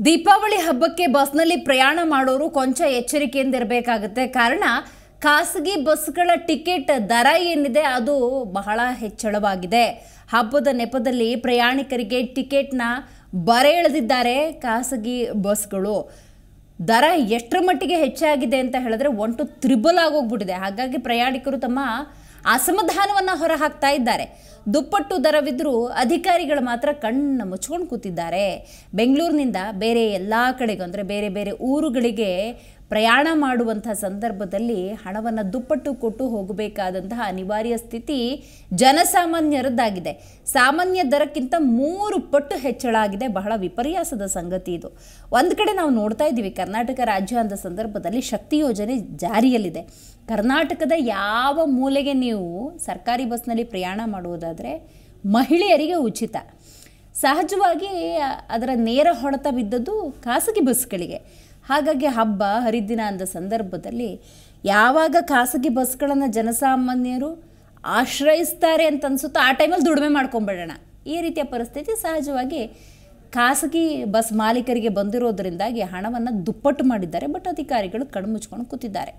ದೀಪಾವಳಿ ಹಬ್ಬಕ್ಕೆ ಬಸ್ನಲ್ಲಿ ಪ್ರಯಾಣ ಮಾಡೋರು ಕೊಂಚ ಎಚ್ಚರಿಕೆಯಿಂದ ಇರಬೇಕಾಗುತ್ತೆ ಕಾರಣ ಖಾಸಗಿ ಬಸ್ಗಳ ಟಿಕೆಟ್ ದರ ಏನಿದೆ ಅದು ಬಹಳ ಹೆಚ್ಚಳವಾಗಿದೆ ಹಬ್ಬದ ನೆಪದಲ್ಲಿ ಪ್ರಯಾಣಿಕರಿಗೆ ಟಿಕೆಟ್ನ ಬರೆ ಎಳೆದಿದ್ದಾರೆ ಖಾಸಗಿ ಬಸ್ಗಳು ದರ ಎಷ್ಟರ ಮಟ್ಟಿಗೆ ಹೆಚ್ಚಾಗಿದೆ ಅಂತ ಹೇಳಿದ್ರೆ ಒನ್ ಟು ತ್ರಿಬಲ್ ಆಗೋಗ್ಬಿಟ್ಟಿದೆ ಹಾಗಾಗಿ ಪ್ರಯಾಣಿಕರು ತಮ್ಮ ಅಸಮಾಧಾನವನ್ನು ಹೊರಹಾಕ್ತಾ ಇದ್ದಾರೆ ದುಪ್ಪಟ್ಟು ದರವಿದ್ರೂ ಅಧಿಕಾರಿಗಳು ಮಾತ್ರ ಕಣ್ಣು ಮುಚ್ಕೊಂಡು ಕೂತಿದ್ದಾರೆ ಬೆಂಗಳೂರಿನಿಂದ ಬೇರೆ ಎಲ್ಲ ಕಡೆಗೂ ಅಂದರೆ ಬೇರೆ ಬೇರೆ ಊರುಗಳಿಗೆ ಪ್ರಯಾಣ ಮಾಡುವಂಥ ಸಂದರ್ಭದಲ್ಲಿ ಹಣವನ್ನು ದುಪ್ಪಟ್ಟು ಕೊಟ್ಟು ಹೋಗಬೇಕಾದಂತಹ ಅನಿವಾರ್ಯ ಸ್ಥಿತಿ ಜನಸಾಮಾನ್ಯರದ್ದಾಗಿದೆ ಸಾಮಾನ್ಯ ದರಕ್ಕಿಂತ ಮೂರು ಪಟ್ಟು ಹೆಚ್ಚಳ ಆಗಿದೆ ಬಹಳ ವಿಪರ್ಯಾಸದ ಸಂಗತಿ ಇದು ಒಂದು ಕಡೆ ನಾವು ನೋಡ್ತಾ ಇದ್ದೀವಿ ಕರ್ನಾಟಕ ರಾಜ್ಯ ಅಂದ ಸಂದರ್ಭದಲ್ಲಿ ಶಕ್ತಿ ಯೋಜನೆ ಜಾರಿಯಲ್ಲಿದೆ ಕರ್ನಾಟಕದ ಯಾವ ಮೂಲೆಗೆ ನೀವು ಸರ್ಕಾರಿ ಬಸ್ನಲ್ಲಿ ಪ್ರಯಾಣ ಮಾಡುವುದಾದರೆ ಮಹಿಳೆಯರಿಗೆ ಉಚಿತ ಸಹಜವಾಗಿ ಅದರ ನೇರ ಹೊಡೆತ ಬಿದ್ದದ್ದು ಖಾಸಗಿ ಬಸ್ಗಳಿಗೆ ಹಾಗಾಗಿ ಹಬ್ಬ ಹರಿದಿನ ಅಂದ ಸಂದರ್ಭದಲ್ಲಿ ಯಾವಾಗ ಖಾಸಗಿ ಬಸ್ಗಳನ್ನು ಜನಸಾಮಾನ್ಯರು ಆಶ್ರಯಿಸ್ತಾರೆ ಅಂತ ಅನ್ಸುತ್ತೋ ಆ ಟೈಮಲ್ಲಿ ದುಡಿಮೆ ಮಾಡ್ಕೊಂಬಿಡೋಣ ಈ ರೀತಿಯ ಪರಿಸ್ಥಿತಿ ಸಹಜವಾಗಿ ಖಾಸಗಿ ಬಸ್ ಮಾಲೀಕರಿಗೆ ಬಂದಿರೋದರಿಂದಾಗಿ ಹಣವನ್ನು ದುಪ್ಪಟ್ಟು ಮಾಡಿದ್ದಾರೆ ಬಟ್ ಅಧಿಕಾರಿಗಳು ಕಣ್ಮುಚ್ಕೊಂಡು ಕೂತಿದ್ದಾರೆ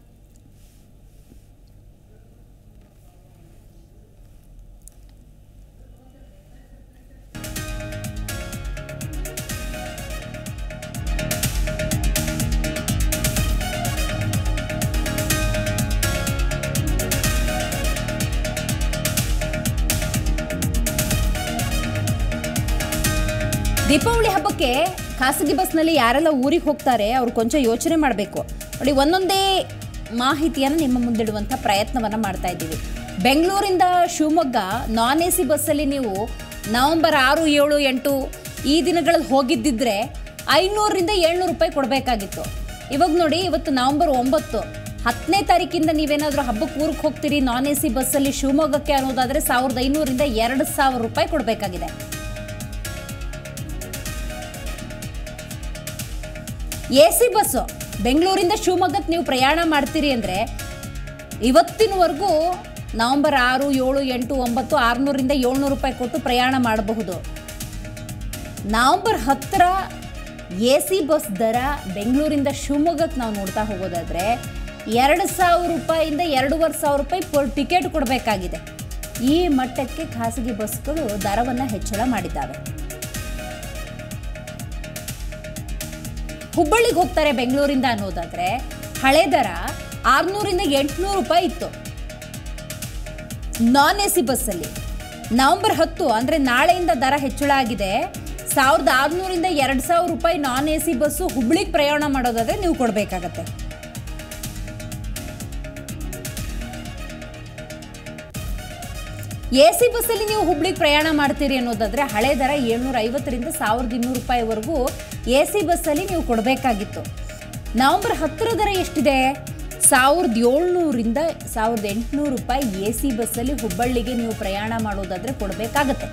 ದೀಪಾವಳಿ ಹಬ್ಬಕ್ಕೆ ಖಾಸಗಿ ಬಸ್ನಲ್ಲಿ ಯಾರೆಲ್ಲ ಊರಿಗೆ ಹೋಗ್ತಾರೆ ಅವ್ರು ಕೊಂಚ ಯೋಚನೆ ಮಾಡಬೇಕು ನೋಡಿ ಒಂದೊಂದೇ ಮಾಹಿತಿಯನ್ನು ನಿಮ್ಮ ಮುಂದಿಡುವಂಥ ಪ್ರಯತ್ನವನ್ನು ಮಾಡ್ತಾ ಇದ್ದೀವಿ ಬೆಂಗಳೂರಿಂದ ಶಿವಮೊಗ್ಗ ನಾನ್ ಎ ಸಿ ಬಸ್ಸಲ್ಲಿ ನೀವು ನವಂಬರ್ ಆರು ಏಳು ಎಂಟು ಈ ದಿನಗಳಲ್ಲಿ ಹೋಗಿದ್ದಿದ್ರೆ ಐನೂರರಿಂದ ಏಳ್ನೂರು ರೂಪಾಯಿ ಕೊಡಬೇಕಾಗಿತ್ತು ಇವಾಗ ನೋಡಿ ಇವತ್ತು ನವಂಬರ್ ಒಂಬತ್ತು ಹತ್ತನೇ ತಾರೀಕಿಂದ ನೀವೇನಾದರೂ ಹಬ್ಬಕ್ಕೆ ಊರಿಗೆ ಹೋಗ್ತೀರಿ ನಾನ್ ಎ ಸಿ ಬಸ್ಸಲ್ಲಿ ಶಿವಮೊಗ್ಗಕ್ಕೆ ಅನ್ನೋದಾದರೆ ಸಾವಿರದ ಐನೂರಿಂದ ಎರಡು ಸಾವಿರ ರೂಪಾಯಿ ಕೊಡಬೇಕಾಗಿದೆ ಎ ಸಿ ಬಸ್ಸು ಬೆಂಗಳೂರಿಂದ ಶಿವಮೊಗ್ಗಕ್ಕೆ ನೀವು ಪ್ರಯಾಣ ಮಾಡ್ತೀರಿ ಅಂದರೆ ಇವತ್ತಿನವರೆಗೂ ನವಂಬರ್ ಆರು ಏಳು ಎಂಟು ಒಂಬತ್ತು ಆರುನೂರಿಂದ ಏಳ್ನೂರು ರೂಪಾಯಿ ಕೊಟ್ಟು ಪ್ರಯಾಣ ಮಾಡಬಹುದು ನವಂಬರ್ ಹತ್ತರ ಎ ಸಿ ಬಸ್ ದರ ಬೆಂಗಳೂರಿಂದ ಶಿವಮೊಗ್ಗಕ್ಕೆ ನಾವು ನೋಡ್ತಾ ಹೋಗೋದಾದರೆ ಎರಡು ಸಾವಿರ ರೂಪಾಯಿಂದ ಎರಡೂವರೆ ಸಾವಿರ ರೂಪಾಯಿ ಪರ್ ಟಿಕೆಟ್ ಕೊಡಬೇಕಾಗಿದೆ ಈ ಮಟ್ಟಕ್ಕೆ ಖಾಸಗಿ ಬಸ್ಗಳು ದರವನ್ನು ಹೆಚ್ಚಳ ಮಾಡಿದ್ದಾವೆ ಹುಬ್ಬಳ್ಳಿಗೆ ಹೋಗ್ತಾರೆ ಬೆಂಗಳೂರಿಂದ ಅನ್ನೋದಾದ್ರೆ ಹಳೆ ದರ ಆರುನೂರಿಂದ ಎಂಟುನೂರು ರೂಪಾಯಿ ಇತ್ತು ನಾನ್ ಎ ಸಿ ಬಸ್ಸಲ್ಲಿ ನವೆಂಬರ್ ಹತ್ತು ಅಂದರೆ ನಾಳೆಯಿಂದ ದರ ಹೆಚ್ಚಳ ಆಗಿದೆ ಸಾವಿರದ ಆರುನೂರಿಂದ ಎರಡು ಸಾವಿರ ರೂಪಾಯಿ ನಾನ್ ಎ ಸಿ ಬಸ್ಸು ಹುಬ್ಳಿಗೆ ಪ್ರಯಾಣ ಮಾಡೋದಾದ್ರೆ ನೀವು ಕೊಡಬೇಕಾಗತ್ತೆ ಎ ಸಿ ಬಸ್ಸಲ್ಲಿ ನೀವು ಹುಬ್ಳಿಗೆ ಪ್ರಯಾಣ ಮಾಡ್ತೀರಿ ಅನ್ನೋದಾದರೆ ಹಳೆ ದರ ಏಳ್ನೂರ ಐವತ್ತರಿಂದ ಸಾವಿರದ ಇನ್ನೂರು ರೂಪಾಯಿವರೆಗೂ ಎ ಸಿ ಬಸ್ಸಲ್ಲಿ ನೀವು ಕೊಡಬೇಕಾಗಿತ್ತು ನವಂಬರ್ ಹತ್ತರ ದರ ಎಷ್ಟಿದೆ ಸಾವಿರದ ಏಳ್ನೂರಿಂದ ಸಾವಿರದ ಎಂಟುನೂರು ರೂಪಾಯಿ ಎ ಸಿ ಬಸ್ಸಲ್ಲಿ ಹುಬ್ಬಳ್ಳಿಗೆ ನೀವು ಪ್ರಯಾಣ ಮಾಡೋದಾದರೆ ಕೊಡಬೇಕಾಗತ್ತೆ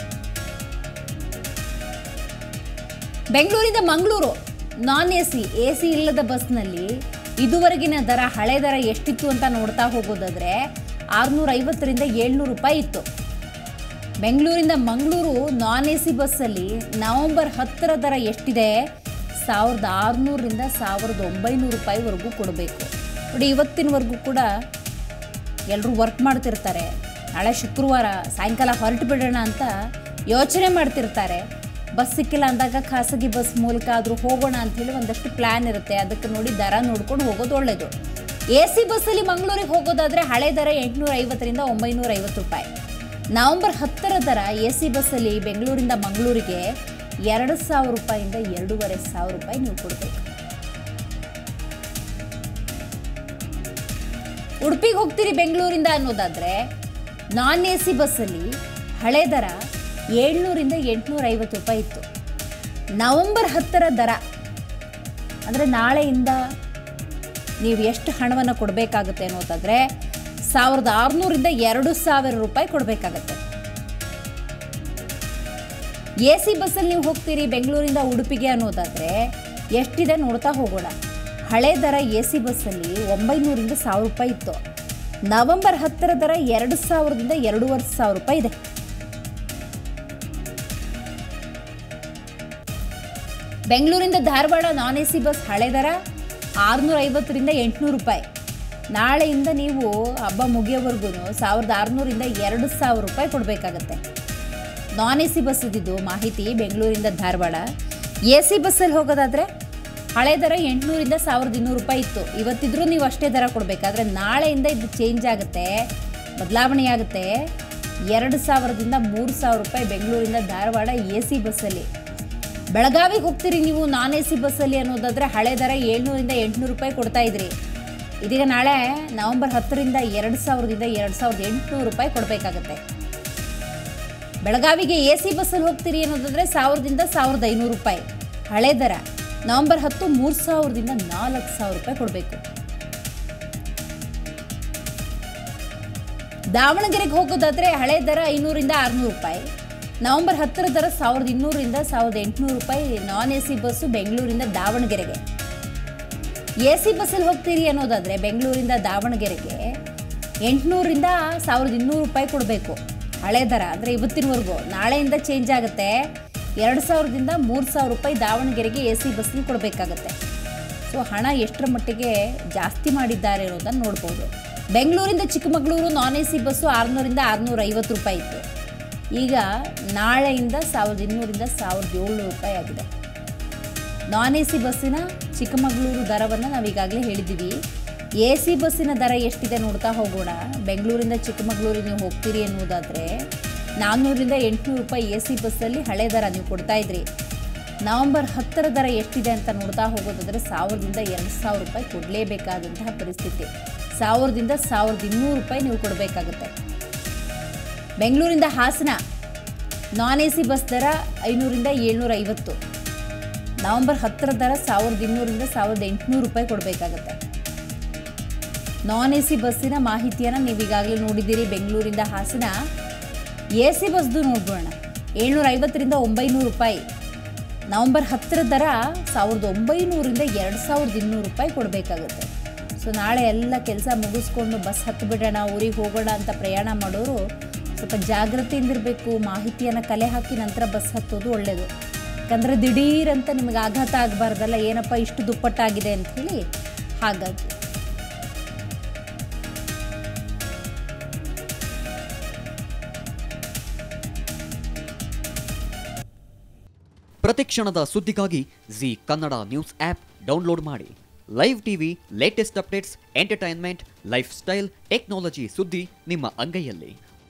ಬೆಂಗಳೂರಿಂದ Mangaluru non A C A C ಇಲ್ಲದ ಬಸ್ನಲ್ಲಿ ಇದುವರೆಗಿನ ದರ ಹಳೆ ದರ ಎಷ್ಟಿತ್ತು ಅಂತ ನೋಡ್ತಾ ಹೋಗೋದಾದರೆ ಆರುನೂರ ಐವತ್ತರಿಂದ ಏಳ್ನೂರು ರೂಪಾಯಿ ಇತ್ತು ಬೆಂಗಳೂರಿಂದ ಮಂಗಳೂರು ನಾನ್ ಎ ಸಿ ಬಸ್ಸಲ್ಲಿ ನವಂಬರ್ ಹತ್ತರ ದರ ಎಷ್ಟಿದೆ ಸಾವಿರದ ಆರುನೂರರಿಂದ ಸಾವಿರದ ಒಂಬೈನೂರು ರೂಪಾಯಿವರೆಗೂ ಕೊಡಬೇಕು ನೋಡಿ ಇವತ್ತಿನವರೆಗೂ ಕೂಡ ಎಲ್ಲರೂ ವರ್ಕ್ ಮಾಡ್ತಿರ್ತಾರೆ ನಾಳೆ ಶುಕ್ರವಾರ ಸಾಯಂಕಾಲ ಹೊರಟು ಬಿಡೋಣ ಅಂತ ಯೋಚನೆ ಮಾಡ್ತಿರ್ತಾರೆ ಬಸ್ ಸಿಕ್ಕಿಲ್ಲ ಅಂದಾಗ ಖಾಸಗಿ ಬಸ್ ಮೂಲಕ ಆದರೂ ಹೋಗೋಣ ಅಂಥೇಳಿ ಒಂದಷ್ಟು ಪ್ಲ್ಯಾನ್ ಇರುತ್ತೆ ಅದಕ್ಕೆ ನೋಡಿ ದರ ನೋಡ್ಕೊಂಡು ಹೋಗೋದು ಒಳ್ಳೆಯದು ಎ ಸಿ ಬಸ್ಸಲ್ಲಿ ಮಂಗಳೂರಿಗೆ ಹೋಗೋದಾದರೆ ಹಳೆ ದರ ಎಂಟುನೂರ ಐವತ್ತರಿಂದ ಒಂಬೈನೂರ ಐವತ್ತು ರೂಪಾಯಿ ನವಂಬರ್ ಹತ್ತರ ದರ ಎ ಸಿ ಬಸ್ಸಲ್ಲಿ ಬೆಂಗಳೂರಿಂದ ಮಂಗಳೂರಿಗೆ ಎರಡು ಸಾವಿರ ರೂಪಾಯಿಂದ ಎರಡೂವರೆ ಸಾವಿರ ರೂಪಾಯಿ ನೀವು ಕೊಡಬೇಕು ಉಡುಪಿಗೆ ಹೋಗ್ತೀರಿ ಬೆಂಗಳೂರಿಂದ ಅನ್ನೋದಾದರೆ ನಾನ್ ಎ ಸಿ ಬಸ್ಸಲ್ಲಿ ಹಳೆ ದರ ಏಳ್ನೂರಿಂದ ಎಂಟುನೂರ ಐವತ್ತು ರೂಪಾಯಿ ಇತ್ತು ನವಂಬರ್ ಹತ್ತರ ದರ ಅಂದರೆ ನಾಳೆಯಿಂದ ನೀವು ಎಷ್ಟು ಹಣವನ್ನು ಕೊಡಬೇಕಾಗುತ್ತೆ ಅನ್ನೋದಾದರೆ ಸಾವಿರದ ಆರುನೂರಿಂದ ಎರಡು ಸಾವಿರ ರೂಪಾಯಿ ಕೊಡಬೇಕಾಗತ್ತೆ ಎ ಸಿ ಬಸ್ಸಲ್ಲಿ ನೀವು ಹೋಗ್ತೀರಿ ಬೆಂಗಳೂರಿಂದ ಉಡುಪಿಗೆ ಅನ್ನೋದಾದರೆ ಎಷ್ಟಿದೆ ನೋಡ್ತಾ ಹೋಗೋಣ ಹಳೆ ದರ ಎ ಸಿ ಬಸ್ಸಲ್ಲಿ ಒಂಬೈನೂರಿಂದ ಸಾವಿರ ರೂಪಾಯಿ ಇತ್ತು ನವಂಬರ್ ಹತ್ತರ ದರ ಎರಡು ಸಾವಿರದಿಂದ ಎರಡೂವರೆ ಸಾವಿರ ರೂಪಾಯಿ ಇದೆ ಬೆಂಗಳೂರಿಂದ Dharwad non A C bus ಹಳೆ ದರ ಆರುನೂರ ಐವತ್ತರಿಂದ ಎಂಟುನೂರು ರೂಪಾಯಿ ನಾಳೆಯಿಂದ ನೀವು ಹಬ್ಬ ಮುಗಿಯೋವರೆಗೂ ಸಾವಿರದ ಆರುನೂರಿಂದ ಎರಡು ಸಾವಿರ ರೂಪಾಯಿ ಕೊಡಬೇಕಾಗತ್ತೆ ನಾನ್ ಎ ಸಿ ಬಸ್ ಇದ್ದಿದ್ದು ಮಾಹಿತಿ ಬೆಂಗಳೂರಿಂದ ಧಾರವಾಡ ಎ ಸಿ ಬಸ್ಸಲ್ಲಿ ಹೋಗೋದಾದರೆ ಹಳೆ ದರ ಎಂಟುನೂರಿಂದ ಸಾವಿರದ ಇನ್ನೂರು ರೂಪಾಯಿ ಇತ್ತು ಇವತ್ತಿದ್ರೂ ನೀವು ಅಷ್ಟೇ ದರ ಕೊಡಬೇಕಾದ್ರೆ ನಾಳೆಯಿಂದ ಇದು ಚೇಂಜ್ ಆಗುತ್ತೆ ಬದಲಾವಣೆ ಆಗುತ್ತೆ ಎರಡು ಸಾವಿರದಿಂದ ಮೂರು ಸಾವಿರ ರೂಪಾಯಿ ಬೆಂಗಳೂರಿಂದ ಧಾರವಾಡ ಎ ಸಿ ಬಸ್ಸಲ್ಲಿ ಬೆಳಗಾವಿಗೆ ಹೋಗ್ತೀರಿ ನೀವು ನಾನ್ ಎ ಸಿ ಬಸ್ಸಲ್ಲಿ ಅನ್ನೋದಾದರೆ ಹಳೆ ದರ ಏಳ್ನೂರಿಂದ ಎಂಟುನೂರು ರೂಪಾಯಿ ಕೊಡ್ತಾ ಇದ್ರಿ ಇದೀಗ ನಾಳೆ ನವೆಂಬರ್ ಹತ್ತರಿಂದ ಎರಡು ಸಾವಿರದಿಂದ ಎರಡು ಸಾವಿರದ ಎಂಟುನೂರು ರೂಪಾಯಿ ಕೊಡಬೇಕಾಗತ್ತೆ ಬೆಳಗಾವಿಗೆ ಎ ಸಿ ಬಸ್ಸಲ್ಲಿ ಹೋಗ್ತೀರಿ ಅನ್ನೋದಾದರೆ ಸಾವಿರದಿಂದ ಸಾವಿರದ ಐನೂರು ರೂಪಾಯಿ ಹಳೆ ದರ ನವೆಂಬರ್ ಹತ್ತು ಮೂರು ಸಾವಿರದಿಂದ ನಾಲ್ಕು ಸಾವಿರ ರೂಪಾಯಿ ಕೊಡಬೇಕು ದಾವಣಗೆರೆಗೆ ಹೋಗೋದಾದರೆ ಹಳೆ ದರ ಐನೂರಿಂದ ಆರುನೂರು ರೂಪಾಯಿ ನವೆಂಬರ್ ಹತ್ತರ ದರ ಸಾವಿರದ ಇನ್ನೂರಿಂದ ಸಾವಿರದ ಎಂಟುನೂರು ರೂಪಾಯಿ ನಾನ್ ಎ ಸಿ ಬಸ್ಸು ಬೆಂಗಳೂರಿಂದ ದಾವಣಗೆರೆಗೆ ಎ ಸಿ ಬಸ್ಸಲ್ಲಿ ಹೋಗ್ತೀರಿ ಅನ್ನೋದಾದರೆ ಬೆಂಗಳೂರಿಂದ ದಾವಣಗೆರೆಗೆ ಎಂಟುನೂರಿಂದ ಸಾವಿರದ ಇನ್ನೂರು ರೂಪಾಯಿ ಕೊಡಬೇಕು ಹಳೆ ದರ ಅಂದರೆ ಇವತ್ತಿನವರೆಗೂ ನಾಳೆಯಿಂದ ಚೇಂಜ್ ಆಗುತ್ತೆ ಎರಡು ಸಾವಿರದಿಂದ ಮೂರು ಸಾವಿರ ರೂಪಾಯಿ ದಾವಣಗೆರೆಗೆ ಎ ಸಿ ಬಸ್ಸಲ್ಲಿ ಕೊಡಬೇಕಾಗತ್ತೆ ಸೊ ಹಣ ಎಷ್ಟರ ಮಟ್ಟಿಗೆ ಜಾಸ್ತಿ ಮಾಡಿದ್ದಾರೆ ಅನ್ನೋದನ್ನು ನೋಡ್ಬೋದು ಬೆಂಗಳೂರಿಂದ Chikkamagaluru non A C bus ಆರುನೂರಿಂದ ಆರುನೂರ ಐವತ್ತು ರೂಪಾಯಿ ಇತ್ತು ಈಗ ನಾಳೆಯಿಂದ ಸಾವಿರದ ಇನ್ನೂರಿಂದ ಸಾವಿರದ ಏಳ್ನೂರು ರೂಪಾಯಿ ಆಗಿದೆ ನಾನ್ ಎ ಸಿ ಬಸ್ಸಿನ ಚಿಕ್ಕಮಗಳೂರು ದರವನ್ನು ನಾವು ಈಗಾಗಲೇ ಹೇಳಿದ್ದೀವಿ ಎ ಸಿ ಬಸ್ಸಿನ ದರ ಎಷ್ಟಿದೆ ನೋಡ್ತಾ ಹೋಗೋಣ ಬೆಂಗಳೂರಿಂದ ಚಿಕ್ಕಮಗಳೂರಿಗೆ ನೀವು ಹೋಗ್ತೀರಿ ಎನ್ನುವುದಾದರೆ ನಾನ್ನೂರಿಂದ ಎಂಟುನೂರು ರೂಪಾಯಿ ಎ ಸಿ ಬಸ್ಸಲ್ಲಿ ಹಳೆ ದರ ನೀವು ಕೊಡ್ತಾ ಇದ್ರಿ ನವಂಬರ್ ಹತ್ತರ ದರ ಎಷ್ಟಿದೆ ಅಂತ ನೋಡ್ತಾ ಹೋಗೋದಾದರೆ ಸಾವಿರದಿಂದ ಎರಡು ಸಾವಿರ ರೂಪಾಯಿ ಕೊಡಲೇಬೇಕಾದಂತಹ ಪರಿಸ್ಥಿತಿ ಸಾವಿರದಿಂದ ಸಾವಿರದ ಇನ್ನೂರು ರೂಪಾಯಿ ನೀವು ಕೊಡಬೇಕಾಗುತ್ತೆ ಬೆಂಗಳೂರಿಂದ Hassan non A C bus ದರ ಐನೂರಿಂದ ಏಳ್ನೂರ ಐವತ್ತು ನವಂಬರ್ ಹತ್ತರ ದರ ಸಾವಿರದ ಇನ್ನೂರಿಂದ ಸಾವಿರದ ಎಂಟುನೂರು ರೂಪಾಯಿ ಕೊಡಬೇಕಾಗತ್ತೆ ನಾನ್ ಎ ಸಿ ಬಸ್ಸಿನ ಮಾಹಿತಿಯನ್ನು ನೀವು ಈಗಾಗಲೇ ನೋಡಿದ್ದೀರಿ ಬೆಂಗಳೂರಿಂದ ಹಾಸನ ಎ ಸಿ ಬಸ್ದು ನೋಡ್ಬೋಣ ಏಳ್ನೂರ ಐವತ್ತರಿಂದ ಒಂಬೈನೂರು ರೂಪಾಯಿ ನವಂಬರ್ ಹತ್ತರ ದರ ಸಾವಿರದ ಒಂಬೈನೂರಿಂದ ಎರಡು ಸಾವಿರದ ಇನ್ನೂರು ರೂಪಾಯಿ ಕೊಡಬೇಕಾಗುತ್ತೆ ಸೊ ನಾಳೆ ಎಲ್ಲ ಕೆಲಸ ಮುಗಿಸ್ಕೊಂಡು ಬಸ್ ಹತ್ತು ಬಿಡೋಣ ಊರಿಗೆ ಹೋಗೋಣ ಅಂತ ಪ್ರಯಾಣ ಮಾಡೋರು ಸ್ವಲ್ಪ ಜಾಗ್ರತೆಯಿಂದಿರಬೇಕು ಮಾಹಿತಿಯನ್ನು ಕಲೆ ಹಾಕಿ ನಂತರ ಬಸ್ ಹತ್ತೋದು ಒಳ್ಳೆಯದು ಯಾಕಂದರೆ ದಿಢೀರಂತ ನಿಮಗೆ ಆಘಾತ ಆಗಬಾರ್ದಲ್ಲ ಏನಪ್ಪ ಇಷ್ಟು ದುಪ್ಪಟ್ಟಾಗಿದೆ ಅಂಥೇಳಿ ಹಾಗಾಗಿ ಪ್ರತಿಕ್ಷಣದ ಸುದ್ದಿಗಾಗಿ Zee Kannada news app download ಮಾಡಿ live TV latest updates entertainment lifestyle technology ಸುದ್ದಿ ನಿಮ್ಮ ಅಂಗೈಯಲ್ಲಿ